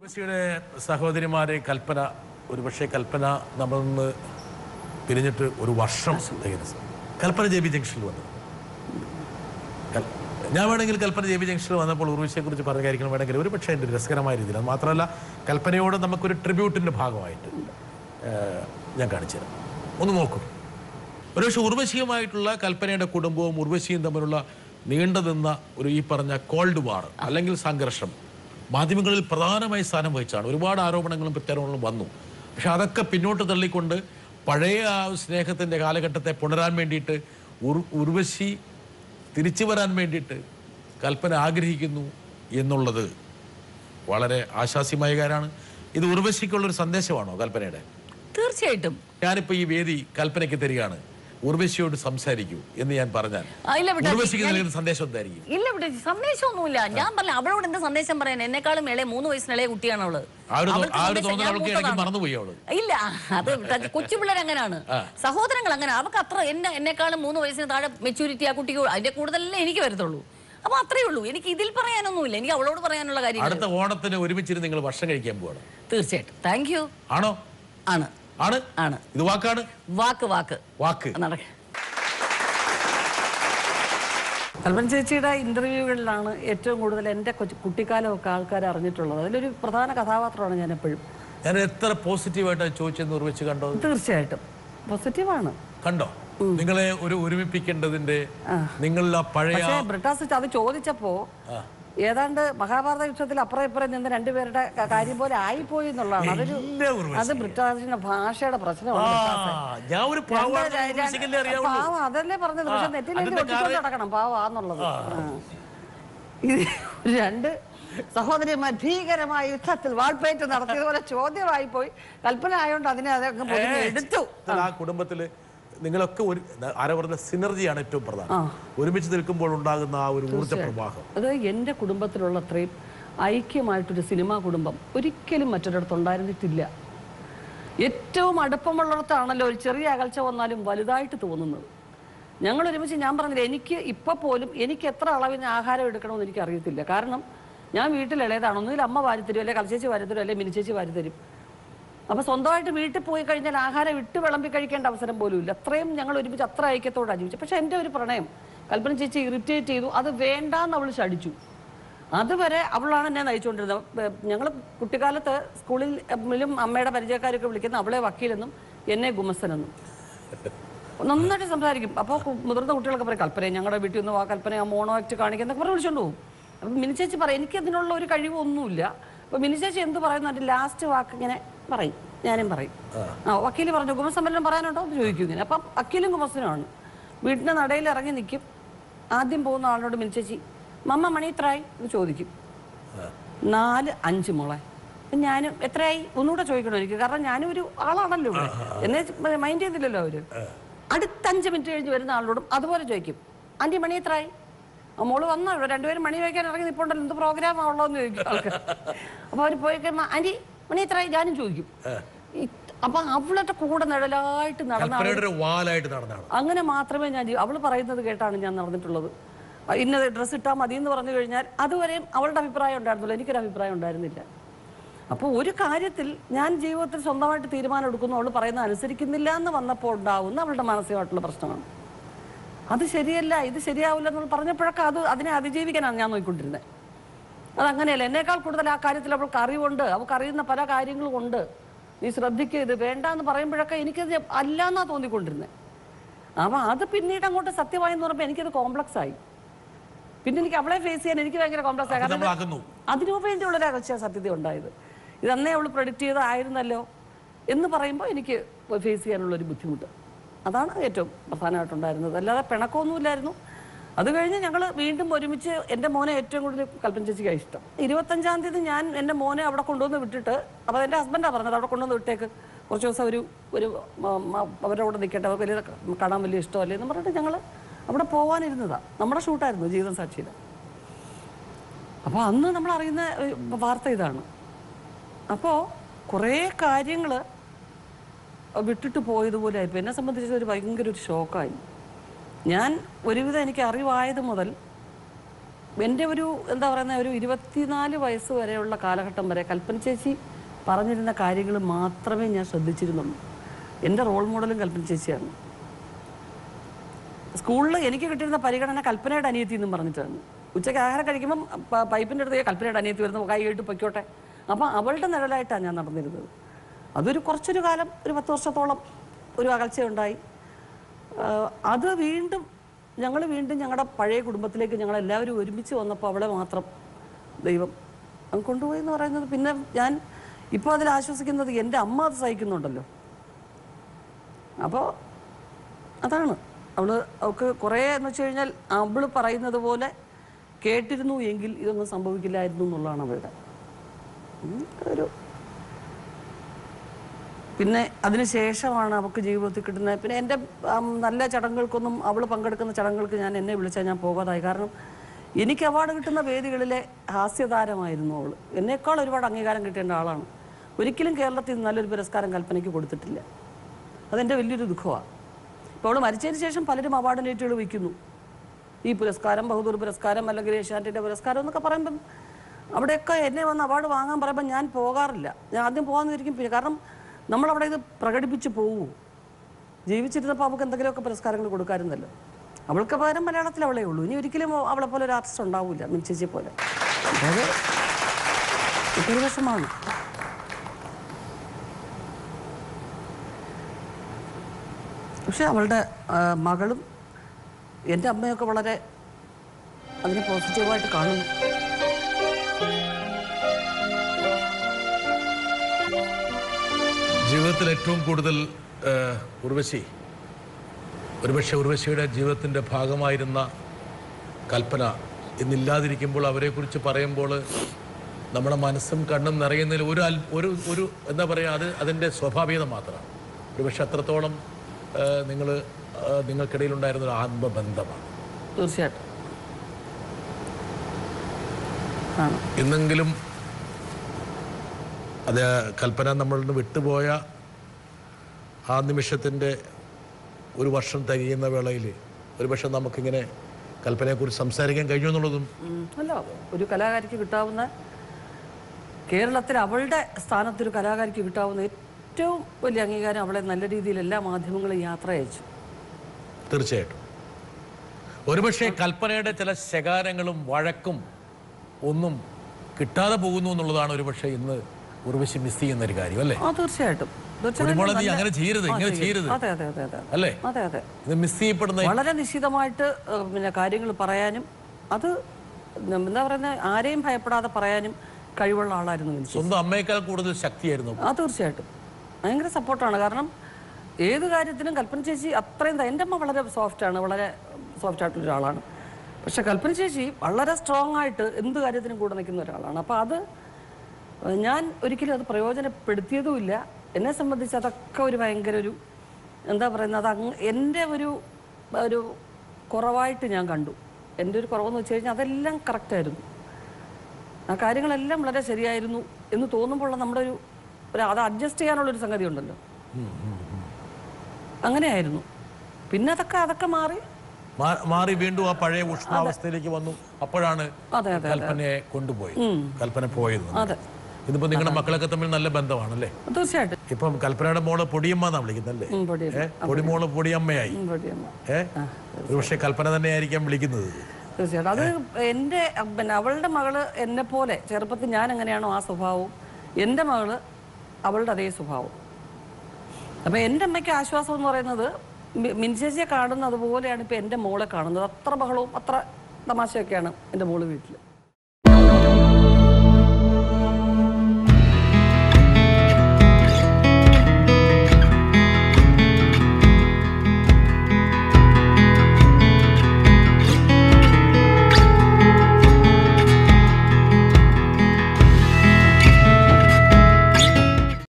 ഉർവശിയുടെ സഹോദരിമാരെ കൽപ്പന ഒരുപക്ഷെ കൽപ്പന നമ്മൾ നിന്ന് പിരിഞ്ഞിട്ട് ഒരു വർഷം തികഞ്ഞു കൽപ്പന ജെ ബി ജംഗ്ഷനിൽ വന്നു കൽ- ഞാൻ വേണമെങ്കിൽ കൽപ്പന ജെ ബി ജംഗ്ഷനിൽ വന്നപ്പോൾ ഉർവശിയെ കുറിച്ച് പറഞ്ഞ കാര്യങ്ങൾ വേണമെങ്കിൽ ഒരു പക്ഷേ എൻ്റെ ഒരു രസകരമായ രീതിയിൽ അത് മാത്രമല്ല കൽപ്പനയോട് നമുക്കൊരു ട്രിബ്യൂട്ടിൻ്റെ ഭാഗമായിട്ട് ഏഹ്, ഞാൻ കാണിച്ചു തരാം ഒന്ന് നോക്കൂ ഒരുപക്ഷെ ഉർവശിയുമായിട്ടുള്ള കൽപ്പനയുടെ കുടുംബവും ഉർവശിയും തമ്മിലുള്ള നീണ്ടു നിന്ന ഒരു ഈ പറഞ്ഞ കോൾഡ് വാർ അല്ലെങ്കിൽ സംഘർഷം മാധ്യമങ്ങളിൽ പ്രധാനമായി സ്ഥാനം വഹിച്ചാണ് ഒരുപാട് ആരോപണങ്ങളും പ്രത്യാരോപണങ്ങളും വന്നു പക്ഷെ അതൊക്കെ പിന്നോട്ട് തള്ളിക്കൊണ്ട് പഴയ ആ സ്നേഹത്തിൻ്റെ കാലഘട്ടത്തെ പുണരാൻ വേണ്ടിയിട്ട് ഉർ ഉർവശി തിരിച്ചു വരാൻ വേണ്ടിയിട്ട് കൽപ്പന ആഗ്രഹിക്കുന്നു എന്നുള്ളത് വളരെ ആശാസ്യമായ കാര്യമാണ് ഇത് ഉർവശിക്കുള്ളൊരു സന്ദേശമാണോ കൽപ്പനയുടെ തീർച്ചയായിട്ടും ഞാനിപ്പോ ഈ വേദി കൽപ്പനയ്ക്ക് തരികയാണ് ഉർവശിയോട് സംസാരിക്കൂ എന്ന് ഞാൻ പറഞ്ഞാൽ ആ, ഇല്ല ബിട്ടാ, ഉർവശിക്ക് ഞാൻ- നൽകുന്ന സന്ദേശം എന്തായിരിക്കും ഇല്ല ഇവിടെ സന്ദേശമൊന്നുമില്ല ഞാൻ പറഞ്ഞ അവളോട് എന്ത് സന്ദേശം പറയാൻ എന്നെക്കാളും ഇളയ മൂന്ന് വയസ്സിന് ഇളയ കുട്ടിയാണ് അവള് ആ ഒരു തോ- അവൾക്ക് ആ ഒരു സന്ദേശം- തോന്നൽ ഞാൻ അവൾക്ക് ഇടയ്ക്ക് മൂത്തതാണ്. മറന്നുപോയി അവള് ഇല്ല അത് കൊച്ചു പിള്ളേർ അങ്ങനെയാണ് സഹോദരങ്ങൾ അങ്ങനെ അവർക്ക് അത്ര എന്നെ എന്നെക്കാളും മൂന്ന് വയസ്സിന് താഴെ മെച്ചൂരിറ്റി ആ കുട്ടിക്ക് അതിന്റെ കൂടുതലല്ലേ എനിക്ക് വരത്തുള്ളൂ അപ്പൊ അത്രേ ഉള്ളൂ എനിക്ക് ഇതിൽ പറയാനൊന്നുമില്ല എനിക്ക് അവളോട് പറയാനുള്ള കാര്യം അടുത്ത ഓണത്തിന് ഒരുമിച്ചിരുന്ന് നിങ്ങൾ ഭക്ഷണം കഴിക്കാൻ പോവാണ് തീർച്ചയായിട്ടും താങ്ക് യു ആണോ ആണ് ആണ് ആണ് ഇത് വാക്കാണ് വാക്ക് വാക്ക് വാക്ക് നടക്ക കൽപ്പന ചേച്ചിയുടെ ഇന്റർവ്യൂകളിലാണ് ഏറ്റവും കൂടുതൽ എൻ്റെ കൊച്ചു കുട്ടിക്കാലമൊക്കെ ആൾക്കാർ അറിഞ്ഞിട്ടുള്ളത് അതിലൊരു പ്രധാന കഥാപാത്രമാണ് ഞാൻ എപ്പോഴും ഞാൻ എത്ര പോസിറ്റീവായിട്ടാണ് ചോദിച്ചെന്ന് ഉർവശി കണ്ടോ തീർച്ചയായിട്ടും പോസിറ്റീവാണ് കണ്ടോ നിങ്ങളെ ഒരു ഒരുമിപ്പിക്കേണ്ടതിന്റെ നിങ്ങളിൽ ആ പഴയ പക്ഷേ ബ്രിട്ടാസ് അത് ചോദിച്ചപ്പോ ഏതാണ്ട് മഹാഭാരത യുദ്ധത്തിൽ അപ്പുറം ഇപ്പുറം നിന്ന് രണ്ടുപേരുടെ ക- കാര്യം പോലെ ആയിപ്പോയി എന്നുള്ളതാണ് അതൊരു എന്റെ ഉർവശി. അത് ബ്രിട്ടാസിന്റെ ഭാഷയുടെ പ്രശ്നമാണ് ആ, ബ്രിട്ടാസെ. ഞാൻ ഒരു രണ്ട് പാവാണെന്ന് ര- ഉർവശിക്കല്ലേ അറിയാവുള്ളൂ പാവം അതല്ലേ പറഞ്ഞത് പക്ഷെ ആ, നെറ്റിലേക്ക് അതിന്റെ ഒട്ടിക്കൊണ്ട് കാര്യം- നടക്കണം പാവാന്നുള്ളത് ആ. ഇത് രണ്ട് സഹോദരിമാർ ഭീകരമായ യുദ്ധത്തിൽ വാൾപ്പേറ്റ് നടത്തിയതുപോലെ ചോദ്യമായി പോയി കൽപ്പന ആയതുകൊണ്ട് അതിനെ അതങ്ങ് പൊതിഞ്ഞ് എടുത്തു ആ കുടുംബത്തില് നിങ്ങളൊക്കെ ഒരു ആരാ പറഞ്ഞ സിനർജിയാണ് ഏറ്റവും പ്രധാനം ഒരുമിച്ച് നിൽക്കുമ്പോൾ ഉണ്ടാകുന്ന ആ ഒരു ഊർജ്ജ പ്രവാഹം അത് എൻ്റെ കുടുംബത്തിലുള്ള അത്രയും ഐക്യമായിട്ടൊരു സിനിമാ കുടുംബം ഒരിക്കലും മറ്റൊരിടത്ത് ഉണ്ടായിരുന്നിട്ടില്ല ഏറ്റവും അടുപ്പമുള്ളിടത്താണല്ലോ ഒരു ചെറിയ അകൽച്ച വന്നാലും വലുതായിട്ട് തോന്നുന്നത് ഞങ്ങൾ ഒരുമിച്ച് ഞാൻ പറഞ്ഞില്ല എനിക്ക് ഇപ്പം പോലും എനിക്ക് എത്ര അളവിന് ആഹാരം എടുക്കണമെന്ന് എനിക്ക് അറിയത്തില്ല കാരണം ഞാൻ വീട്ടിൽ ഇളയതാണ് ഒന്നുകിൽ അമ്മ വാരിത്തരും അല്ലെങ്കിൽ കളിച്ചേച്ചി വാരിത്തരും അല്ലെങ്കിൽ മിനിച്ചേച്ചി വാരിത്തരും അപ്പൊ സ്വന്തമായിട്ട് വീട്ടിൽ പോയി കഴിഞ്ഞാൽ ആഹാരം ഇട്ട് വിളമ്പി കഴിക്കേണ്ട അവസരം പോലും ഇല്ല അത്രയും ഞങ്ങൾ ഒരുമിച്ച് അത്ര ഐക്യത്തോടെ ജീവിച്ചു പക്ഷെ എൻ്റെ ഒരു പ്രണയം കൽപ്പന ചേച്ചി ഇറിറ്റേറ്റ് ചെയ്തു അത് വേണ്ടാന്ന് അവൾ ശടിച്ചു അതുവരെ അവളാണ് എന്നെ നയിച്ചുകൊണ്ടിരുന്നത് ഞങ്ങൾ കുട്ടിക്കാലത്ത് സ്കൂളിലും അമ്മയുടെ പരിചയക്കാരൊക്കെ വിളിക്കുന്ന അവളെ വക്കീലെന്നും എന്നെ ഗുമസ്തനെന്നും നന്നായിട്ട് സംസാരിക്കും അപ്പോൾ മുതിർന്ന കുട്ടികളൊക്കെ പറയും കൽപ്പന ഞങ്ങളുടെ വീട്ടിൽ നിന്ന് ആ കൽപ്പന ആ മോണോ ആക്ട് കാണിക്കുന്നൊക്കെ പറഞ്ഞ് വിളിച്ചോണ്ട് പോകും അപ്പം മിനിച്ചേച്ചി പറയും എനിക്ക് അതിനുള്ള ഒരു കഴിവൊന്നുമില്ല അപ്പം മിനിച്ചേച്ചി എന്ത് പറയുന്നു അതിൻ്റെ ലാസ്റ്റ് വാക്ക് ഇങ്ങനെ പറയും ഞാനും പറയും ആ വക്കീൽ പറഞ്ഞു ഗുമസമ്മേളനം പറയാനുണ്ടോ എന്ന് ചോദിക്കും ഇങ്ങനെ അപ്പം വക്കീലും ഗുമസ്തനുമാണ് വീടിൻ്റെ നടയിൽ ഇറങ്ങി നിൽക്കും ആദ്യം പോകുന്ന ആളിനോട് മിനിച്ചേച്ചി മമ്മ മണി എത്രയായി എന്ന് ചോദിക്കും നാല് അഞ്ച് മോളെ അപ്പം ഞാനും എത്രയായി ഒന്നുകൂടെ ചോദിക്കണം എനിക്ക് കാരണം ഞാനും ഒരു ആളാണല്ലോ ഇവിടെ എന്നെ മൈൻഡ് ചെയ്തില്ലല്ലോ അവര് അടുത്ത അഞ്ച് മിനിറ്റ് കഴിഞ്ഞ് വരുന്ന ആളോടും അതുപോലെ ചോദിക്കും ആന്റി മണി എത്രയായി ആ മോള് വന്നോ ഇവിടെ രണ്ടുപേരും മണി വയ്ക്കാൻ ഇറങ്ങി നിൽപ്പുണ്ടല്ലോ എന്ത് പ്രോഗ്രാം ആണല്ലോ ചോദിക്കും ആൾക്ക് അപ്പൊ അവര് പോയി കഴിയുമ്പോൾ ആന്റി മണി എത്രയായി ഞാനും ചോദിക്കും ഈ- അപ്പൊ അവളുടെ കൂടെ നിഴലായിട്ട് നടന്ന കൽപ്പനയുടെ ഒരു വാലായിട്ട് നടന്നാണ് അങ്ങനെ മാത്രമേ ഞാൻ ജീ- അവള് പറയുന്നത് കേട്ടാണ് ഞാൻ നടന്നിട്ടുള്ളത് ആ, ഇന്നത് ഡ്രസ്സ് ഇട്ടാൽ മതി എന്ന് പറഞ്ഞു കഴിഞ്ഞാൽ അതുവരെയും അവളുടെ അഭിപ്രായം ഉണ്ടായിരുന്നില്ല എനിക്കൊരു അഭിപ്രായം ഉണ്ടായിരുന്നില്ല അപ്പോൾ ഒരു കാര്യത്തിൽ ഞാൻ ജീവിതത്തിൽ സ്വന്തമായിട്ട് തീരുമാനം എടുക്കുന്നു അവൾ പറയുന്ന അനുസരിക്കുന്നില്ല എന്ന് വന്നപ്പോൾ ഉണ്ടാവുന്ന അവളുടെ മാനസികമായിട്ടുള്ള പ്രശ്നമാണ് അത് ശരിയല്ല ഇത് ശരിയാവില്ല എന്ന് പറഞ്ഞപ്പോഴൊക്കെ അത് അതിനെ അതിജീവിക്കാനാണ് ഞാൻ നോക്കിക്കൊണ്ടിരുന്നത് അതങ്ങനെയല്ല എന്നേക്കാൾ കൂടുതൽ ആ കാര്യത്തിൽ അവൾക്ക് അറിവുണ്ട് അവൾക്ക് അറിയുന്ന പല കാര്യങ്ങളും ഉണ്ട് നീ ശ്രദ്ധിക്കുക ഇത് വേണ്ട എന്ന് പറയുമ്പോഴൊക്കെ എനിക്കത് അല്ല എന്നാ തോന്നിക്കൊണ്ടിരുന്നത് അപ്പം അത് പിന്നീട് അങ്ങോട്ട് സത്യമായെന്ന് പറയുമ്പോൾ എനിക്കത് കോംപ്ലക്സ് ആയി പിന്നെ എനിക്ക് അവളെ ഫേസ് ചെയ്യാൻ എനിക്ക് ഭയങ്കര കോംപ്ലക്സ് ആയി അപ്പൊ കാരണം നമ്മൾ ആക്കുന്നു അതിനു വേണ്ടിയുള്ളൊരു അകച്ച സത്യത ഉണ്ടായത് ഇതന്നേ അവൾ പ്രൊഡിക്റ്റ് ചെയ്തതായിരുന്നല്ലോ എന്ന് പറയുമ്പോൾ എനിക്ക് ഫേസ് ചെയ്യാനുള്ളൊരു ബുദ്ധിമുട്ട് അതാണ് ഏറ്റവും പ്രധാനമായിട്ടുണ്ടായിരുന്നത് അല്ലാതെ പിണക്കമൊന്നുമില്ലായിരുന്നു അത് കഴിഞ്ഞ് ഞങ്ങൾ വീണ്ടും ഒരുമിച്ച് എൻ്റെ മോനെ ഏറ്റവും കൂടുതൽ കൽപ്പന ചേച്ചിക്കാണ് ഇഷ്ടം ഇരുപത്തഞ്ചാം തീയതി ഞാൻ എൻ്റെ മോനെ അവിടെ കൊണ്ടുവന്ന് വിട്ടിട്ട് അപ്പോൾ എൻ്റെ ഹസ്ബൻഡാണ് പറഞ്ഞത് അവിടെ കൊണ്ടുവന്ന് വിട്ടേക്ക് കുറച്ച് ദിവസം ഒരു ഒരു മ- മ- അവരുടെ കൂടെ നിൽക്കട്ടെ അവർക്ക് വലിയ കാണാൻ വലിയ ഇഷ്ടമല്ലേ എന്ന് പറഞ്ഞിട്ട് ഞങ്ങൾ അവിടെ പോകാനിരുന്നതാണ് നമ്മുടെ ഷൂട്ടായിരുന്നു ജീവിതം സാക്ഷിയുടെ അപ്പോൾ അന്ന് നമ്മൾ അറിയുന്ന ഏഹ്, വാർത്ത ഇതാണ് അപ്പോൾ കുറേ കാര്യങ്ങൾ വിട്ടിട്ട് പോയതുപോലെ ആയിപ്പോൾ എന്നെ സംബന്ധിച്ച് ഒരു ഭയങ്കര ഒരു ഷോക്കായി ഞാൻ ഒരുവിധം എനിക്ക് അറിവായത് മുതൽ എൻ്റെ ഒരു എന്താ പറയുന്ന ഒരു ഇരുപത്തിനാല് വയസ്സ് വരെയുള്ള കാലഘട്ടം വരെ കൽപ്പന ചേച്ചി പറഞ്ഞിരുന്ന കാര്യങ്ങൾ മാത്രമേ ഞാൻ ശ്രദ്ധിച്ചിരുന്നുള്ളൂ എൻ്റെ റോൾ മോഡലും കൽപ്പന ചേച്ചിയാണ് സ്കൂളിൽ എനിക്ക് കിട്ടിയിരുന്ന പരിഗണന കൽപ്പനയുടെ അനിയത്തി എന്നും പറഞ്ഞിട്ടാണ് ഉച്ചയ്ക്ക് ആഹാരം കഴിക്കുമ്പം പ- പൈപ്പിൻ്റെ അടുത്ത് കൽപ്പനയുടെ അനിയത്തി വരുന്നു കൈ കേട്ട് പൊയ്ക്കോട്ടെ അപ്പം അവളുടെ നിഴലായിട്ടാണ് ഞാൻ നടന്നിരുന്നത് അതൊരു കുറച്ചൊരു കാലം ഒരു പത്ത് വർഷത്തോളം ഒരു അകൽച്ചയുണ്ടായി ആഹ് അത് വീണ്ടും ഞങ്ങൾ വീണ്ടും ഞങ്ങളുടെ പഴയ കുടുംബത്തിലേക്ക് ഞങ്ങൾ എല്ലാവരും ഒരുമിച്ച് വന്നപ്പോൾ അവളെ മാത്രം ദൈവം അങ്ങ് കൊണ്ടുപോയി എന്ന് പറയുന്നത് പിന്നെ ഞാൻ ഇപ്പോൾ അതിൽ ആശ്വസിക്കുന്നത് എൻ്റെ അമ്മ അത് സഹിക്കുന്നുണ്ടല്ലോ അപ്പോൾ അതാണ് അവള് അവൾക്ക് കുറേ എന്ന് വെച്ച് കഴിഞ്ഞാൽ അവള് പറയുന്നത് പോലെ കേട്ടിരുന്നു എങ്കിൽ ഇതൊന്നും സംഭവിക്കില്ലായിരുന്നു എന്നുള്ളതാണ് അവളുടെ ഉം, ഒരു പിന്നെ അതിന് ശേഷമാണ് അവൾക്ക് ജീവിതത്തിൽ കിട്ടുന്നത് പിന്നെ എൻ്റെ ആം, നല്ല ചടങ്ങുകൾക്കൊന്നും അവൾ പങ്കെടുക്കുന്ന ചടങ്ങുകൾക്ക് ഞാൻ എന്നെ വിളിച്ചാൽ ഞാൻ പോകാതായി കാരണം എനിക്ക് അവാർഡ് കിട്ടുന്ന വേദികളിലെ ഹാസ്യതാരമായിരുന്നു അവൾ എന്നേക്കാൾ ഒരുപാട് അംഗീകാരം കിട്ടേണ്ട ആളാണ് ഒരിക്കലും കേരളത്തിൽ നല്ലൊരു പുരസ്കാരം കൽപ്പനയ്ക്ക് കൊടുത്തിട്ടില്ല അതെൻ്റെ വലിയൊരു ദുഃഖമാണ് ഇപ്പോൾ അവൾ മരിച്ചതിന് ശേഷം പലരും അവാർഡ് നേറ്റുകൾ വയ്ക്കുന്നു ഈ പുരസ്കാരം ബഹദൂർ പുരസ്കാരം അല്ലെങ്കിൽ ഏഷ്യാനെറ്റിൻ്റെ പുരസ്കാരം എന്നൊക്കെ പറയുമ്പം അവിടെയൊക്കെ എന്നെ വന്ന് അവാർഡ് വാങ്ങാൻ പറയുമ്പോൾ ഞാൻ പോകാറില്ല ഞാൻ ആദ്യം പോകാമെന്ന് വിചാരിക്കും പിന്നെ കാരണം നമ്മളവിടെ ഇത് പ്രകടിപ്പിച്ച് പോവൂ ജീവിച്ചിരുന്നപ്പോൾ അവൾക്ക് എന്തെങ്കിലുമൊക്കെ പുരസ്കാരങ്ങൾ കൊടുക്കാറുണ്ടല്ലോ അവൾക്ക് പകരം മലയാളത്തിൽ അവളേ ഉള്ളൂ ഇനി ഒരിക്കലും അവളെ പോലെ ഒരു ആർട്ടിസ്റ്റ് ഉണ്ടാവില്ല മിൻചേച്ചിയെ പോലെ അത് ഇപ്പൊ ഒരു വിഷമാണ് പക്ഷെ അവളുടെ ആ, മകളും എൻ്റെ അമ്മയൊക്കെ വളരെ അതിനെ പോസിറ്റീവായിട്ട് കാണുന്നു ജീവിതത്തിൽ ഏറ്റവും കൂടുതൽ ഏഹ്, ഉർവശി ഒരുപക്ഷെ ഉർവശിയുടെ ജീവിതത്തിൻ്റെ ഭാഗമായിരുന്ന കൽപ്പന ഇന്നില്ലാതിരിക്കുമ്പോൾ അവരെക്കുറിച്ച് പറയുമ്പോൾ നമ്മുടെ മനസ്സും കണ്ണും നിറയുന്നതിൽ ഒരു അൽ ഒരു ഒരു എന്താ പറയുക അത് അതിൻ്റെ സ്വാഭാവികത മാത്രമാണ് ഒരുപക്ഷെ അത്രത്തോളം നിങ്ങൾ നിങ്ങൾക്കിടയിലുണ്ടായിരുന്ന ഒരു ആത്മബന്ധമാണ് തീർച്ചയായിട്ടും ആണ് ഇന്നെങ്കിലും അത് കൽപ്പന നമ്മളിൽ നിന്ന് വിട്ടുപോയ ആ നിമിഷത്തിൻ്റെ ഒരു വർഷം തികയുന്ന വേളയിൽ ഒരുപക്ഷെ നമുക്കിങ്ങനെ കൽപ്പനയെക്കുറിച്ച് സംസാരിക്കാൻ കഴിഞ്ഞു എന്നുള്ളതും ഉം. അല്ല ഒരു കലാകാരിക്ക് കിട്ടാവുന്ന കേരളത്തിൽ അവളുടെ സ്ഥാനത്ത് ഒരു കലാകാരിക്ക് കിട്ടാവുന്ന ഏറ്റവും വലിയ അംഗീകാരം അവളെ നല്ല രീതിയിൽ എല്ലാ മാധ്യമങ്ങളും യാത്ര അയച്ചു തീർച്ചയായിട്ടും ഒരുപക്ഷെ കൽപ്പനയുടെ ചില ശകാരങ്ങളും വഴക്കും ഒന്നും കിട്ടാതെ പോകുന്നു എന്നുള്ളതാണ് ഒരുപക്ഷെ ഇന്ന് ഉർവശി മിസ് ചെയ്യുന്ന ഒരു കാര്യം അല്ലേ ആ തീർച്ചയായിട്ടും തീർച്ചയായിട്ടും കുടിമോളെ നീ നല്ല- അങ്ങനെ ചെയ്യരുത് ആ, ഇങ്ങനെ ചെയ്യും. ചെയ്യരുത് അതെ അതെ അതെ അതെ അല്ലേ അതെ അതെ ഇത് മിസ് ചെയ്യപ്പെടുന്ന വളരെ നിശ്ചിതമായിട്ട് ഏഹ്, പിന്നെ കാര്യങ്ങൾ പറയാനും അത് എന്താ പറയുന്നത് ആരെയും ഭയപ്പെടാതെ പറയാനും കഴിവുള്ള ആളായിരുന്നു മിൻസി സ്വന്തം അമ്മയേക്കാൾ കൂടുതൽ ശക്തിയായിരുന്നു ആ തീർച്ചയായിട്ടും ഭയങ്കര സപ്പോർട്ടാണ് കാരണം ഏത് കാര്യത്തിനും കൽപ്പന ചേച്ചി അത്രയും ത- എൻ്റെ അമ്മ വളരെ സോഫ്റ്റാണ് വളരെ സോഫ്റ്റ് ആയിട്ടുള്ള ഒരാളാണ് പക്ഷെ കൽപ്പന ചേച്ചി വളരെ സ്ട്രോങ് ആയിട്ട് എന്ത് കാര്യത്തിനും കൂടെ നിൽക്കുന്ന ഒരാളാണ് അപ്പോൾ അത് ഏഹ്, ഞാൻ ഒരിക്കലും അത് പ്രയോജനപ്പെടുത്തിയതുമില്ല എന്നെ സംബന്ധിച്ച് അതൊക്കെ ഒരു ഭയങ്കര ഒരു എന്താ പറയുന്നത് അത് അങ്ങ് എൻ്റെ ഒരു ഒരു കുറവായിട്ട് ഞാൻ കണ്ടു എൻ്റെ ഒരു കുറവെന്ന് വെച്ച് കഴിഞ്ഞാൽ അതെല്ലാം കറക്റ്റായിരുന്നു ആ കാര്യങ്ങളെല്ലാം വളരെ ശരിയായിരുന്നു എന്ന് തോന്നുമ്പോൾ നമ്മുടെ ഒരു ഒരു അത് അഡ്ജസ്റ്റ് ചെയ്യാനുള്ളൊരു സംഗതി ഉണ്ടല്ലോ അങ്ങനെയായിരുന്നു പിന്നെ അതൊക്കെ അതൊക്കെ മാറി മാ- മാറി വീണ്ടും ആ പഴയ ഉഷ്ണാവസ്ഥയിലേക്ക് വന്നു അപ്പോഴാണ് അതെ അതെ കൽപ്പനയെ കൊണ്ടുപോയി കൽപ്പന പോയത് അതെ ഇതിപ്പോ നിങ്ങളുടെ മക്കളൊക്കെ തമ്മിൽ നല്ല ബന്ധമാണല്ലേ തീർച്ചയായിട്ടും ഇപ്പം കൽപ്പനയുടെ മോള് പൊടിയമ്മ എന്നാ വിളിക്കുന്നല്ലേ ഉം, പൊടിയമ്മ. ഏ പൊടിമോള് പൊടിയമ്മയായി ഉം, പൊടിയമ്മ. ഏ ഒരുപക്ഷെ കൽപ്പന തന്നെയായിരിക്കാം വിളിക്കുന്നത് തീർച്ചയായിട്ടും അത് എൻ്റെ പിന്നെ അവളുടെ മകള് എന്നെ പോലെ ചെറുപ്പത്തിൽ ഞാൻ എങ്ങനെയാണോ ആ സ്വഭാവവും എൻ്റെ മകള് അവളുടെ അതേ സ്വഭാവം അപ്പം എൻ്റെ അമ്മയ്ക്ക് ആശ്വാസം എന്ന് പറയുന്നത് മി- മിൻചേച്ചിയെ കാണുന്നത് അതുപോലെയാണ് ഇപ്പം എൻ്റെ മോളെ കാണുന്നത് അത്ര ബഹളവും അത്ര തമാശയൊക്കെയാണ് എൻ്റെ മോള് വീട്ടിൽ